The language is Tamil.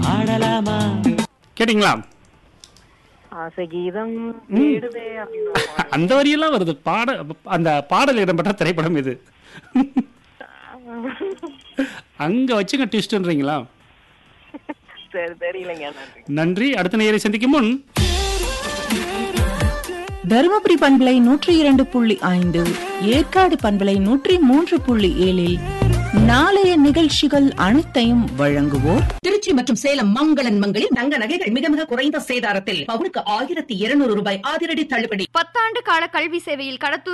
ஆடலாமா கேட்டிங்களா ஆசை கீதம் தேடுதே அப்படின்னு ஒரு பாடல். அந்த வரியெல்லாம் வருது பாட அந்த பாடல் இடம்பெற்ற திரைப்படம் இது அங்க வச்சுங்க ட்விஸ்ட்ன்றீங்களா சரி தெரியலைங்க நன்றி நன்றி அடுத்த நேரை சந்திக்கும் முன் தருமபுரி பண்பலை நூற்றி இரண்டு புள்ளி ஐந்து ஏற்காடு பண்பலை நூற்றி மூன்று புள்ளி ஏழில் நாளைய நிகழ்ச்சிகள் அனைத்தையும் வழங்குவோர் திருச்சி மற்றும் சேலம் மங்களன் மங்களில் தங்க நகைகள் மிக மிக குறைந்த சேதாரத்தில் பவுனுக்கு ஆயிரத்தி இருநூறு ரூபாய் அதிரடி தள்ளுபடி பத்தாண்டு கால கல்வி சேவையில் கடத்தூர்